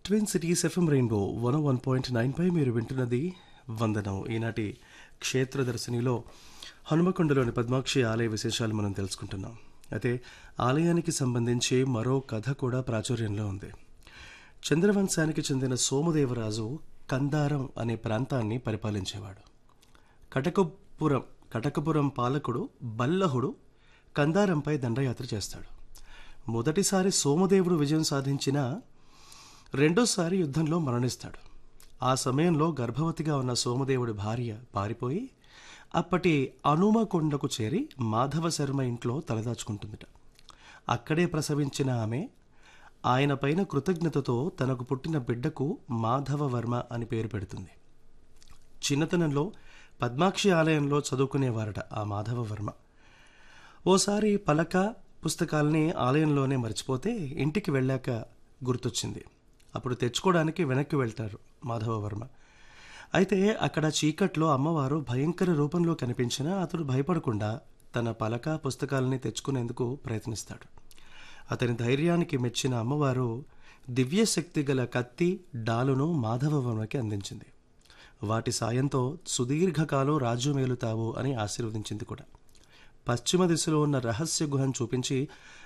twin cities FM rainbow one one point nine పై మీరు వింటున్నది వందనం ఈనాటి క్షేత్ర దర్శనిలో హనుమకొండలోని పద్మాక్షి ఆలయ విశేషాలు మనం తెలుసుకుంటున్నాం అయితే ఆలయానికి సంబంధించి మరో కథ కూడా ప్రాచుర్యంలో ఉంది చంద్రవంశానికి చెందిన సోమదేవరాజు కందారం అనే ప్రాంతాన్ని పరిపాలించేవాడు కటకపురం కటకపురం పాలకుడు బల్లహుడు కందారంపై దండయాత్ర చేస్తాడు మొదటిసారి సోమదేవుడు విజయం సాధించిన రెండోసారి యుద్ధంలో మరణిస్తాడు ఆ సమయంలో గర్భవతిగా ఉన్న సోమదేవుడి భార్య పారిపోయి అప్పటి అనుమకొండకు చేరి మాధవ శర్మ ఇంట్లో తలదాచుకుంటుందట అక్కడే ప్రసవించిన ఆమె ఆయన పైన కృతజ్ఞతతో తనకు పుట్టిన బిడ్డకు మాధవవర్మ అని పేరు పెడుతుంది చిన్నతనంలో పద్మాక్షి ఆలయంలో చదువుకునేవారట ఆ మాధవవర్మ ఓసారి పలక పుస్తకాల్ని ఆలయంలోనే మర్చిపోతే ఇంటికి వెళ్ళాక గుర్తొచ్చింది అప్పుడు తెచ్చుకోవడానికి వెనక్కి వెళ్తారు మాధవవర్మ అయితే అక్కడ చీకట్లో అమ్మవారు భయంకర రూపంలో కనిపించినా అతడు భయపడకుండా తన పలక పుస్తకాలని తెచ్చుకునేందుకు ప్రయత్నిస్తాడు అతని ధైర్యానికి మెచ్చిన అమ్మవారు దివ్యశక్తి గల కత్తి డాలును మాధవవర్మకి అందించింది వాటి సాయంతో సుదీర్ఘకాలం రాజ్యం మేలుతావు అని ఆశీర్వదించింది కూడా పశ్చిమ దిశలో ఉన్న రహస్య గుహను చూపించి